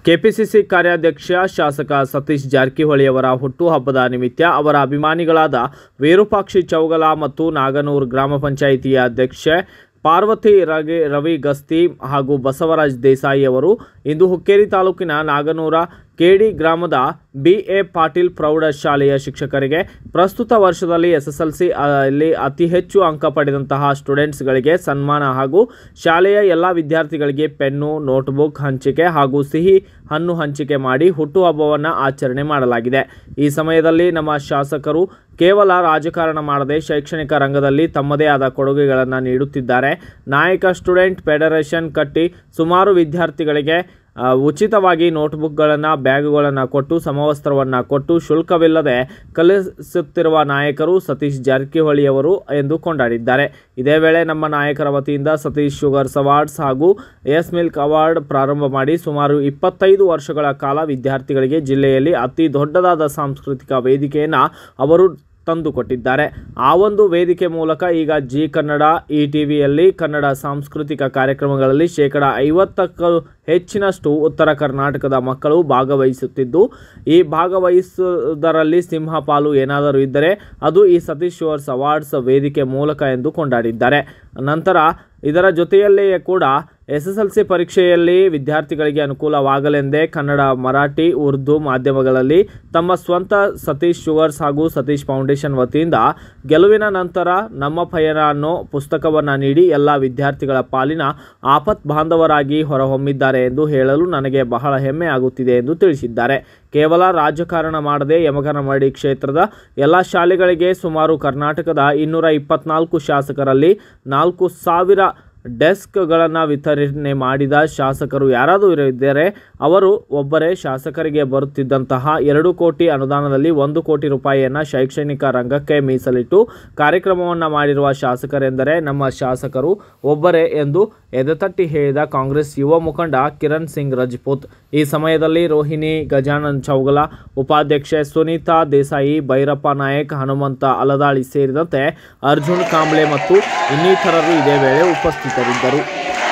KPCC ಕಾರ್ಯಾಧ್ಯಕ್ಷ ಶಾಸಕ ಸತೀಶ್ ಜಾರಕಿಹೊಳಿ ಅವರ ಹುಟ್ಟುಹಬ್ಬದ ನಿಮಿತ್ತ ಅವರ ಅಭಿಮಾನಿಗಳಾದ ವಿರೂಪಾಕ್ಷಿ ಚೌಗಲ ಮತ್ತು ನಾಗನೂರು ಗ್ರಾಮ ಪಂಚಾಯಿತಿಯ ಅಧ್ಯಕ್ಷೆ ಪಾರ್ವತಿ ರವಿ ರವಿ ಗಸ್ತಿ ಹಾಗೂ ಬಸವರಾಜ್ ದೇಸಾಯಿ ಅವರು ಇಂದು ಹುಕ್ಕೇರಿ ತಾಲೂಕಿನ ನಾಗನೂರ ಕೆಡಿ ಗ್ರಾಮದ ಬಿ ಎ ಪಾಟೀಲ್ ಪ್ರೌಢಶಾಲೆಯ ಶಿಕ್ಷಕರಿಗೆ ಪ್ರಸ್ತುತ ವರ್ಷದಲ್ಲಿ ಎಸ್ಎಸ್ಎಲ್ಸಿ ಅಲ್ಲಿ ಅತಿ ಹೆಚ್ಚು ಅಂಕ ಪಡೆದಂತಹ ಸ್ಟೂಡೆಂಟ್ಸ್ಗಳಿಗೆ ಸನ್ಮಾನ ಹಾಗೂ ಶಾಲೆಯ ಎಲ್ಲ ವಿದ್ಯಾರ್ಥಿಗಳಿಗೆ ಪೆನ್ನು ನೋಟ್ಬುಕ್ ಹಂಚಿಕೆ ಹಾಗೂ ಸಿಹಿ ಹಣ್ಣು ಹಂಚಿಕೆ ಮಾಡಿ ಹುಟ್ಟುಹಬ್ಬವನ್ನು ಆಚರಣೆ ಮಾಡಲಾಗಿದೆ ಈ ಸಮಯದಲ್ಲಿ ನಮ್ಮ ಶಾಸಕರು ಕೇವಲ ರಾಜಕಾರಣ ಮಾಡದೆ ಶೈಕ್ಷಣಿಕ ರಂಗದಲ್ಲಿ ತಮ್ಮದೇ ಆದ ಕೊಡುಗೆಗಳನ್ನು ನೀಡುತ್ತಿದ್ದಾರೆ ನಾಯಕ ಸ್ಟೂಡೆಂಟ್ ಫೆಡರೇಷನ್ ಕಟ್ಟಿ ಸುಮಾರು ವಿದ್ಯಾರ್ಥಿಗಳಿಗೆ ಆ, ಉಚಿತವಾಗಿ ನೋಟ್ಬುಕ್ಗಳನ್ನು ಬ್ಯಾಗುಗಳನ್ನು ಕೊಟ್ಟು ಸಮವಸ್ತ್ರವನ್ನು ಕೊಟ್ಟು ಶುಲ್ಕವಿಲ್ಲದೆ ಕಲಿಸುತ್ತಿರುವ ನಾಯಕರು ಸತೀಶ್ ಜಾರಕಿಹೊಳಿ ಅವರು ಎಂದು ಕೊಂಡಾಡಿದ್ದಾರೆ ಇದೇ ವೇಳೆ ನಮ್ಮ ನಾಯಕರ ವತಿಯಿಂದ ಸತೀಶ್ ಶುಗರ್ಸ್ ಅವಾರ್ಡ್ಸ್ ಹಾಗೂ ಎಸ್ ಮಿಲ್ಕ್ ಅವಾರ್ಡ್ ಪ್ರಾರಂಭ ಮಾಡಿ ಸುಮಾರು ಇಪ್ಪತ್ತೈದು ವರ್ಷಗಳ ಕಾಲ ವಿದ್ಯಾರ್ಥಿಗಳಿಗೆ ಜಿಲ್ಲೆಯಲ್ಲಿ ಅತಿ ದೊಡ್ಡದಾದ ಸಾಂಸ್ಕೃತಿಕ ವೇದಿಕೆಯನ್ನು ಅವರು ತಂದುಕೊಟ್ಟಿದ್ದಾರೆ ಆ ಒಂದು ವೇದಿಕೆ ಮೂಲಕ ಈಗ ಜಿ ಕನ್ನಡ ಇ ಟಿ ವಿಯಲ್ಲಿ ಕನ್ನಡ ಸಾಂಸ್ಕೃತಿಕ ಕಾರ್ಯಕ್ರಮಗಳಲ್ಲಿ ಶೇಕಡ ಐವತ್ತಕ್ಕೂ ಹೆಚ್ಚಿನಷ್ಟು ಉತ್ತರ ಕರ್ನಾಟಕದ ಮಕ್ಕಳು ಭಾಗವಹಿಸುತ್ತಿದ್ದು ಈ ಭಾಗವಹಿಸುವುದರಲ್ಲಿ ಸಿಂಹಪಾಲು ಏನಾದರೂ ಇದ್ದರೆ ಅದು ಈ ಸತೀಶ್ ಶುವರ್ಸ್ ಅವಾರ್ಡ್ಸ್ ವೇದಿಕೆ ಮೂಲಕ ಎಂದು ಕೊಂಡಾಡಿದ್ದಾರೆ ನಂತರ ಇದರ ಜೊತೆಯಲ್ಲಿಯೇ ಕೂಡ ಎಸ್ ಎಸ್ ಎಲ್ ಸಿ ಪರೀಕ್ಷೆಯಲ್ಲಿ ವಿದ್ಯಾರ್ಥಿಗಳಿಗೆ ಅನುಕೂಲವಾಗಲೆಂದೇ ಕನ್ನಡ ಮರಾಠಿ ಉರ್ದು ಮಾಧ್ಯಮಗಳಲ್ಲಿ ತಮ್ಮ ಸ್ವಂತ ಸತೀಶ್ ಶುಗರ್ಸ್ ಹಾಗೂ ಸತೀಶ್ ಫೌಂಡೇಶನ್ ವತಿಯಿಂದ ಗೆಲುವಿನ ನಂತರ ನಮ್ಮ ಪಯಣ ಅನ್ನೋ ಪುಸ್ತಕವನ್ನು ನೀಡಿ ಎಲ್ಲ ವಿದ್ಯಾರ್ಥಿಗಳ ಪಾಲಿನ ಆಪತ್ ಬಾಂಧವರಾಗಿ ಹೊರಹೊಮ್ಮಿದ್ದಾರೆ ಎಂದು ಹೇಳಲು ನನಗೆ ಬಹಳ ಹೆಮ್ಮೆ ಆಗುತ್ತಿದೆ ಎಂದು ತಿಳಿಸಿದ್ದಾರೆ ಕೇವಲ ರಾಜಕಾರಣ ಮಾಡದೆ ಯಮಕನಮರಡಿ ಕ್ಷೇತ್ರದ ಎಲ್ಲ ಶಾಲೆಗಳಿಗೆ ಸುಮಾರು ಕರ್ನಾಟಕದ ಇನ್ನೂರ ಇಪ್ಪತ್ನಾಲ್ಕು ಶಾಸಕರಲ್ಲಿ ನಾಲ್ಕು ಸಾವಿರ ಡೆಸ್ಕ್ಗಳನ್ನು ವಿತರಣೆ ಮಾಡಿದ ಶಾಸಕರು ಯಾರಾದರೂ ಇದ್ದರೆ ಅವರು ಒಬ್ಬರೇ ಶಾಸಕರಿಗೆ ಬರುತ್ತಿದ್ದಂತಹ ಎರಡು ಕೋಟಿ ಅನುದಾನದಲ್ಲಿ ಒಂದು ಕೋಟಿ ರೂಪಾಯಿಯನ್ನು ಶೈಕ್ಷಣಿಕ ರಂಗಕ್ಕೆ ಮೀಸಲಿಟ್ಟು ಕಾರ್ಯಕ್ರಮವನ್ನು ಮಾಡಿರುವ ಶಾಸಕರೆಂದರೆ ನಮ್ಮ ಶಾಸಕರು ಒಬ್ಬರೇ ಎಂದು ಎದೆತಟ್ಟಿ ಹೇಳಿದ ಕಾಂಗ್ರೆಸ್ ಯುವ ಮುಖಂಡ ಕಿರಣ್ ಸಿಂಗ್ ರಜಪೂತ್ ಈ ಸಮಯದಲ್ಲಿ ರೋಹಿಣಿ ಗಜಾನನ್ ಚೌಗಲ ಉಪಾಧ್ಯಕ್ಷೆ ಸುನೀತಾ ದೇಸಾಯಿ ಭೈರಪ್ಪ ನಾಯಕ್ ಹನುಮಂತ ಅಲದಾಳಿ ಸೇರಿದಂತೆ ಅರ್ಜುನ್ ಕಾಂಬ್ಳೆ ಮತ್ತು ಇನ್ನಿತರರು ಇದೇ ವೇಳೆ ಉಪಸ್ಥಿತರಿದ್ದರು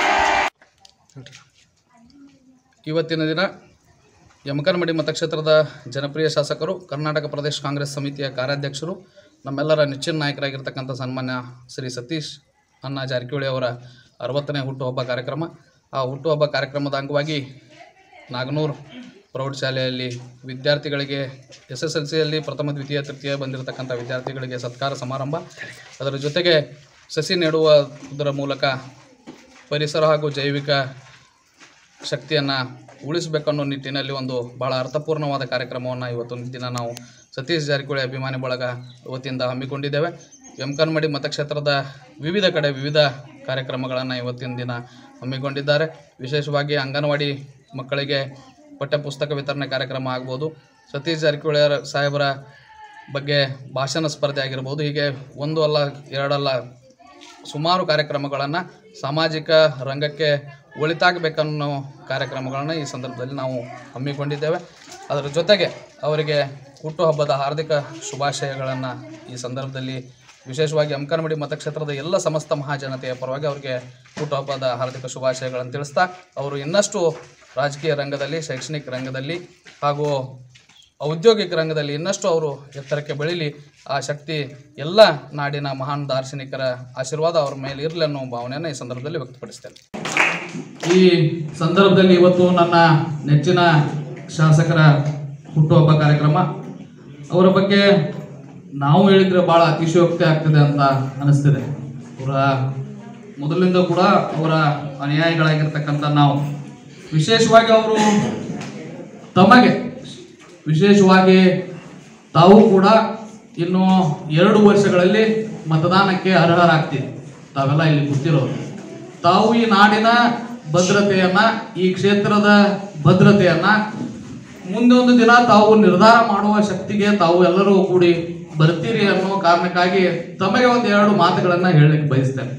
ಇವತ್ತಿನ ದಿನ ಯಮಕನಮಡಿ ಮತಕ್ಷೇತ್ರದ ಜನಪ್ರಿಯ ಶಾಸಕರು ಕರ್ನಾಟಕ ಪ್ರದೇಶ ಕಾಂಗ್ರೆಸ್ ಸಮಿತಿಯ ಕಾರ್ಯಾಧ್ಯಕ್ಷರು ನಮ್ಮೆಲ್ಲರ ನೆಚ್ಚಿನ ನಾಯಕರಾಗಿರ್ತಕ್ಕಂಥ ಸನ್ಮಾನ್ಯ ಶ್ರೀ ಸತೀಶ್ ಅಣ್ಣ ಜಾರಕಿಹೊಳಿ ಅವರ ಅರವತ್ತನೇ ಹುಟ್ಟುಹಬ್ಬ ಕಾರ್ಯಕ್ರಮ ಆ ಹುಟ್ಟುಹಬ್ಬ ಕಾರ್ಯಕ್ರಮದ ಅಂಗವಾಗಿ ನಾಗನೂರು ಪ್ರೌಢಶಾಲೆಯಲ್ಲಿ ವಿದ್ಯಾರ್ಥಿಗಳಿಗೆ ಎಸ್ ಎಸ್ ಎಲ್ ಸಿಯಲ್ಲಿ ಪ್ರಥಮ ದ್ವಿತೀಯ ತೃತೀಯ ಬಂದಿರತಕ್ಕಂಥ ವಿದ್ಯಾರ್ಥಿಗಳಿಗೆ ಸತ್ಕಾರ ಸಮಾರಂಭ ಅದರ ಜೊತೆಗೆ ಸಸಿ ನೆಡುವುದರ ಮೂಲಕ ಪರಿಸರ ಹಾಗೂ ಜೈವಿಕ ಶಕ್ತಿಯನ್ನು ಉಳಿಸಬೇಕನ್ನೋ ನಿಟ್ಟಿನಲ್ಲಿ ಒಂದು ಭಾಳ ಅರ್ಥಪೂರ್ಣವಾದ ಕಾರ್ಯಕ್ರಮವನ್ನು ಇವತ್ತಿನ ದಿನ ನಾವು ಸತೀಶ್ ಜಾರಕಿಹೊಳಿ ಅಭಿಮಾನಿ ಬಳಗ ವತಿಯಿಂದ ಹಮ್ಮಿಕೊಂಡಿದ್ದೇವೆ ಯಮಕನ್ಮಡಿ ಮತಕ್ಷೇತ್ರದ ವಿವಿಧ ಕಡೆ ವಿವಿಧ ಕಾರ್ಯಕ್ರಮಗಳನ್ನು ಇವತ್ತಿನ ದಿನ ಹಮ್ಮಿಕೊಂಡಿದ್ದಾರೆ ವಿಶೇಷವಾಗಿ ಅಂಗನವಾಡಿ ಮಕ್ಕಳಿಗೆ ಪಠ್ಯಪುಸ್ತಕ ವಿತರಣೆ ಕಾರ್ಯಕ್ರಮ ಆಗ್ಬೋದು ಸತೀಶ್ ಜಾರಕಿಹೊಳಿ ಅವರ- ಸಾಹೇಬರ ಬಗ್ಗೆ ಭಾಷಣ ಸ್ಪರ್ಧೆ ಆಗಿರ್ಬೋದು ಹೀಗೆ ಒಂದು ಅಲ್ಲ ಎರಡಲ್ಲ ಸುಮಾರು ಕಾರ್ಯಕ್ರಮಗಳನ್ನು ಸಾಮಾಜಿಕ ರಂಗಕ್ಕೆ ಒಳಿತಾಗಬೇಕನ್ನೋ ಕಾರ್ಯಕ್ರಮಗಳನ್ನು ಈ ಸಂದರ್ಭದಲ್ಲಿ ನಾವು ಹಮ್ಮಿಕೊಂಡಿದ್ದೇವೆ ಅದರ ಜೊತೆಗೆ ಅವರಿಗೆ ಹುಟ್ಟುಹಬ್ಬದ ಹಾರ್ದಿಕ ಶುಭಾಶಯಗಳನ್ನು ಈ ಸಂದರ್ಭದಲ್ಲಿ ವಿಶೇಷವಾಗಿ ಅಂಕನಮಡಿ ಮತಕ್ಷೇತ್ರದ ಎಲ್ಲ ಸಮಸ್ತ ಮಹಾಜನತೆಯ ಪರವಾಗಿ ಅವರಿಗೆ ಹುಟ್ಟುಹಬ್ಬದ ಹಾರ್ದಿಕ ಶುಭಾಶಯಗಳನ್ನು ತಿಳಿಸ್ತಾ ಅವರು ಇನ್ನಷ್ಟು ರಾಜಕೀಯ ರಂಗದಲ್ಲಿ ಶೈಕ್ಷಣಿಕ ರಂಗದಲ್ಲಿ ಹಾಗೂ ಔದ್ಯೋಗಿಕ ರಂಗದಲ್ಲಿ ಇನ್ನಷ್ಟು ಅವರು ಎತ್ತರಕ್ಕೆ ಬೆಳೀಲಿ ಆ ಶಕ್ತಿ ಎಲ್ಲ ನಾಡಿನ ಮಹಾನ್ ದಾರ್ಶನಿಕರ ಆಶೀರ್ವಾದ ಅವ್ರ ಮೇಲೆ ಇರಲಿ ಅನ್ನೋ ಭಾವನೆಯನ್ನು ಈ ಸಂದರ್ಭದಲ್ಲಿ ವ್ಯಕ್ತಪಡಿಸ್ತೇನೆ ಈ ಸಂದರ್ಭದಲ್ಲಿ ಇವತ್ತು ನನ್ನ ನೆಚ್ಚಿನ ಶಾಸಕರ ಹುಟ್ಟುಹಬ್ಬ ಕಾರ್ಯಕ್ರಮ ಅವರ ಬಗ್ಗೆ ನಾವು ಹೇಳಿದರೆ ಭಾಳ ಅತಿಶಯೋಕ್ತಿ ಆಗ್ತದೆ ಅಂತ ಅನಿಸ್ತಿದೆ ಅವರ ಮೊದಲಿಂದ ಕೂಡ ಅವರ ಅನುಯಾಯಿಗಳಾಗಿರ್ತಕ್ಕಂಥ ನಾವು ವಿಶೇಷವಾಗಿ ಅವರು ತಮಗೆ ವಿಶೇಷವಾಗಿ ತಾವು ಕೂಡ ಇನ್ನು ಎರಡು ವರ್ಷಗಳಲ್ಲಿ ಮತದಾನಕ್ಕೆ ಅರ್ಹರಾಗ್ತೀವಿ ತಾವೆಲ್ಲ ಇಲ್ಲಿ ಕೂತಿರೋರು ತಾವು ಈ ನಾಡಿನ ಭದ್ರತೆಯನ್ನ ಈ ಕ್ಷೇತ್ರದ ಭದ್ರತೆಯನ್ನ ಮುಂದೆ ಒಂದು ದಿನ ತಾವು ನಿರ್ಧಾರ ಮಾಡುವ ಶಕ್ತಿಗೆ ತಾವು ಎಲ್ಲರೂ ಕೂಡಿ ಬರ್ತೀರಿ ಅನ್ನೋ ಕಾರಣಕ್ಕಾಗಿ ತಮಗೆ ಒಂದು ಎರಡು ಮಾತುಗಳನ್ನ ಹೇಳಲಿಕ್ಕೆ ಬಯಸ್ತೇನೆ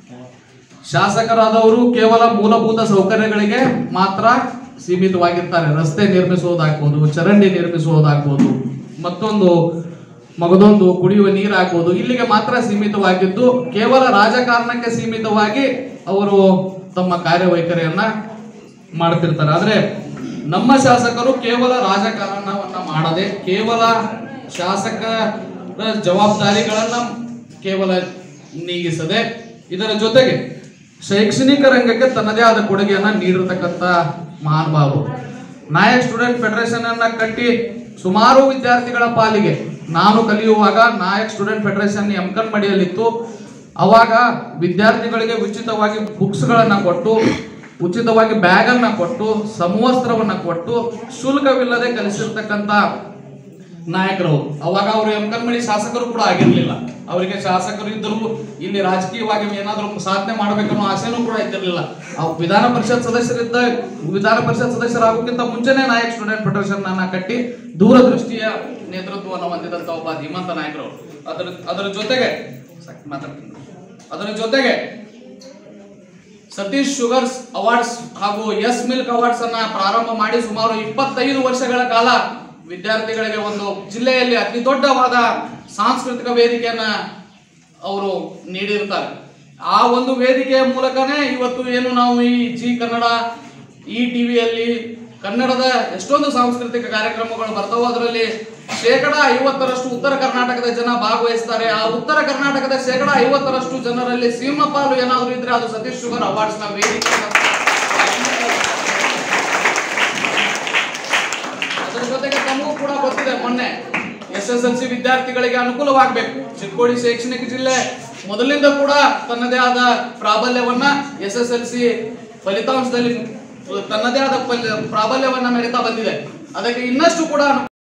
ಶಾಸಕರಾದವರು ಕೇವಲ ಮೂಲಭೂತ ಸೌಕರ್ಯಗಳಿಗೆ ಮಾತ್ರ ಸೀಮಿತವಾಗಿರ್ತಾರೆ ರಸ್ತೆ ನಿರ್ಮಿಸುವುದಾಗ್ಬೋದು ಚರಂಡಿ ನಿರ್ಮಿಸುವುದಾಗ್ಬೋದು ಮತ್ತೊಂದು ಮಗದೊಂದು ಕುಡಿಯುವ ನೀರು ಆಗ್ಬೋದು ಇಲ್ಲಿಗೆ ಮಾತ್ರ ಸೀಮಿತವಾಗಿದ್ದು ಕೇವಲ ರಾಜಕಾರಣಕ್ಕೆ ಸೀಮಿತವಾಗಿ ಅವರು ತಮ್ಮ ಕಾರ್ಯವೈಖರಿಯನ್ನ ಮಾಡ್ತಿರ್ತಾರೆ ಆದ್ರೆ ನಮ್ಮ ಶಾಸಕರು ಕೇವಲ ರಾಜಕಾರಣವನ್ನ ಮಾಡದೆ ಕೇವಲ ಶಾಸಕರ ಜವಾಬ್ದಾರಿಗಳನ್ನ ಕೇವಲ ನೀಗಿಸದೆ ಇದರ ಜೊತೆಗೆ ಶೈಕ್ಷಣಿಕ ರಂಗಕ್ಕೆ ತನ್ನದೇ ಆದ ಕೊಡುಗೆಯನ್ನ ನೀಡಿರತಕ್ಕಂತ ಮಹಾನುಭಾವರು ನಾಯಕ್ ಸ್ಟೂಡೆಂಟ್ ಫೆಡರೇಷನ್ ಅನ್ನ ಕಟ್ಟಿ ಸುಮಾರು ವಿದ್ಯಾರ್ಥಿಗಳ ಪಾಲಿಗೆ ನಾನು ಕಲಿಯುವಾಗ ನಾಯಕ್ ಸ್ಟೂಡೆಂಟ್ ಫೆಡರೇಷನ್ ಎಮ್ಕನ್ ಮಡಿಯಲ್ಲಿತ್ತು ಅವಾಗ ವಿದ್ಯಾರ್ಥಿಗಳಿಗೆ ಉಚಿತವಾಗಿ ಬುಕ್ಸ್ಗಳನ್ನ ಕೊಟ್ಟು ಉಚಿತವಾಗಿ ಬ್ಯಾಗ್ ಅನ್ನ ಕೊಟ್ಟು ಸಮವಸ್ತ್ರವನ್ನ ಕೊಟ್ಟು ಶುಲ್ಕವಿಲ್ಲದೆ ಕಲಿಸಿರ್ತಕ್ಕಂಥ ನಾಯಕರು ಅವಾಗ ಅವರು ಎಮ್ಕನ್ಮಡಿ ಶಾಸಕರು ಕೂಡ ಆಗಿರ್ಲಿಲ್ಲ ಅವರಿಗೆ ಶಾಸಕರು ಇದ್ದರು ಇಲ್ಲಿ ರಾಜಕೀಯವಾಗಿ ಏನಾದರೂ ಸಾಧನೆ ಮಾಡ್ಬೇಕನ್ನೋ ಆಸೆನೂ ಕೂಡ ಇದ್ದಿರಲಿಲ್ಲ ಅವ್ರು ವಿಧಾನ ಪರಿಷತ್ ಸದಸ್ಯರಿದ್ದ ವಿಧಾನ ಪರಿಷತ್ ಸದಸ್ಯರಾಗೋಕ್ಕಿಂತ ಮುಂಚೆನೆ ನಾಯಕ್ ಸ್ಟೂಡೆಂಟ್ ಫೆಡರೇಷನ್ ಅನ್ನ ಕಟ್ಟಿ ದೂರದೃಷ್ಟಿಯ ನೇತೃತ್ವವನ್ನು ಹೊಂದಿದಂತ ಒಬ್ಬ ಧೀಮಂತ ನಾಯಕರು ಅದರ ಅದರ ಜೊತೆಗೆ ಸಾಕ್ ಮಾತಾಡ್ತೀನಿ ಅದರ ಜೊತೆಗೆ ಸತೀಶ್ ಶುಗರ್ಸ್ ಅವಾರ್ಡ್ಸ್ ಹಾಗೂ ಎಸ್ ಮಿಲ್ಕ್ ಅವಾರ್ಡ್ಸ್ ಅನ್ನ ಪ್ರಾರಂಭ ಮಾಡಿ ಸುಮಾರು ಇಪ್ಪತ್ತೈದು ವರ್ಷಗಳ ಕಾಲ ವಿದ್ಯಾರ್ಥಿಗಳಿಗೆ ಒಂದು ಜಿಲ್ಲೆಯಲ್ಲಿ ಅತಿ ದೊಡ್ಡವಾದ ಸಾಂಸ್ಕೃತಿಕ ವೇದಿಕೆಯನ್ನ ಅವರು ನೀಡಿರ್ತಾರೆ ಆ ಒಂದು ವೇದಿಕೆಯ ಮೂಲಕನೇ ಇವತ್ತು ಏನು ನಾವು ಈ ಜಿ ಕನ್ನಡ ಈ ಟಿವಿಯಲ್ಲಿ ಕನ್ನಡದ ಎಷ್ಟೊಂದು ಸಾಂಸ್ಕೃತಿಕ ಕಾರ್ಯಕ್ರಮಗಳು ಬರ್ತಾವೋ ಅದರಲ್ಲಿ ಶೇಕಡ ಐವತ್ತರಷ್ಟು ಉತ್ತರ ಕರ್ನಾಟಕದ ಜನ ಭಾಗವಹಿಸ್ತಾರೆ ಆ ಉತ್ತರ ಕರ್ನಾಟಕದ ಶೇಕಡ ಐವತ್ತರಷ್ಟು ಜನರಲ್ಲಿ ಸಿಂಹಪಾಲು ಏನಾದರೂ ಇದ್ರೆ ಅದು ಸತೀಶ್ ಶುಗರ್ ಅವಾರ್ಡ್ಸ್ ನ ವೇದಿಕೆ ಅದರ ಜೊತೆಗೆ ತಮಗೂ ಕೂಡ ಗೊತ್ತಿದೆ ಮೊನ್ನೆ ಎಸ್ ಎಸ್ ಎಲ್ ಸಿ ವಿದ್ಯಾರ್ಥಿಗಳಿಗೆ ಅನುಕೂಲವಾಗಬೇಕು ಚಿಕ್ಕೋಡಿ ಶೈಕ್ಷಣಿಕ ಜಿಲ್ಲೆ ಮೊದಲಿಂದ ಕೂಡ ತನ್ನದೇ ಆದ ಪ್ರಾಬಲ್ಯವನ್ನ ಎಸ್ ಎಸ್ ಎಲ್ ಸಿ ಫಲಿತಾಂಶದಲ್ಲಿ ತನ್ನದೇ ಆದ ಫಲ- ಪ್ರಾಬಲ್ಯವನ್ನ ಮೆರೆತಾ ಬಂದಿದೆ ಅದಕ್ಕೆ ಇನ್ನಷ್ಟು ಕೂಡ